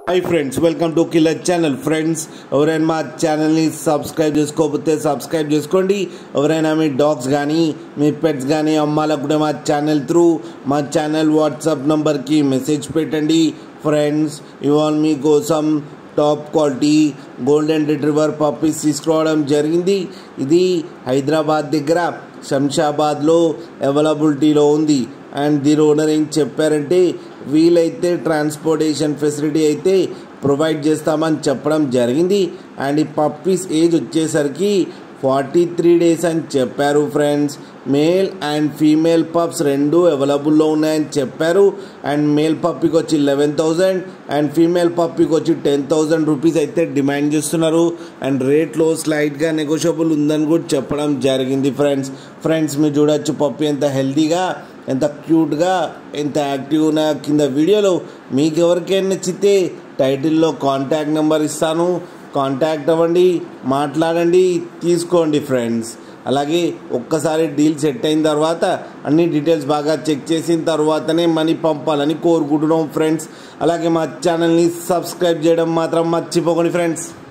hi friends welcome to killer channel friends ఎవరైనా మా ఛానల్ని సబ్స్క్రైబ్ చేసుకోకపోతే సబ్స్క్రైబ్ చేసుకోండి ఎవరైనా మీ డాగ్స్ కానీ మీ పెట్స్ కానీ అమ్మాలనుకుంటే మా ఛానల్ త్రూ మా ఛానల్ వాట్సాప్ నంబర్కి మెసేజ్ పెట్టండి ఫ్రెండ్స్ ఇవాళ మీకోసం top quality golden retriever puppies తీసుకురావడం జరిగింది ఇది హైదరాబాద్ దగ్గర శంషాబాద్లో అవైలబిలిటీలో ఉంది అండ్ దీని ఓనర్ ఏం చెప్పారంటే వీలైతే ట్రాన్స్పోర్టేషన్ ఫెసిలిటీ అయితే ప్రొవైడ్ చేస్తామని చెప్పడం జరిగింది అండ్ ఈ పప్పీస్ ఏజ్ వచ్చేసరికి ఫార్టీ త్రీ డేస్ అని చెప్పారు friends male and female pups రెండు అవైలబుల్లో ఉన్నాయని చెప్పారు అండ్ మేల్ పప్పీకి వచ్చి లెవెన్ థౌజండ్ అండ్ ఫీమేల్ పప్పీకి వచ్చి టెన్ థౌజండ్ రూపీస్ అయితే డిమాండ్ చేస్తున్నారు అండ్ రేట్లో స్లైట్గా నెగోషియబుల్ ఉందని కూడా చెప్పడం జరిగింది ఫ్రెండ్స్ ఫ్రెండ్స్ మీరు చూడొచ్చు పప్పి ఎంత హెల్తీగా ఎంత క్యూట్గా ఎంత యాక్టివ్గా కింద వీడియోలో మీకు ఎవరికైనా నచ్చితే టైటిల్లో కాంటాక్ట్ నెంబర్ ఇస్తాను కాంటాక్ట్ అవ్వండి మాట్లాడండి తీసుకోండి ఫ్రెండ్స్ అలాగే ఒక్కసారి డీల్ సెట్ అయిన తర్వాత అన్ని డీటెయిల్స్ బాగా చెక్ చేసిన తర్వాతనే మనీ పంపాలని కోరుకుంటున్నాం ఫ్రెండ్స్ అలాగే మా ఛానల్ని సబ్స్క్రైబ్ చేయడం మాత్రం మర్చిపోకండి ఫ్రెండ్స్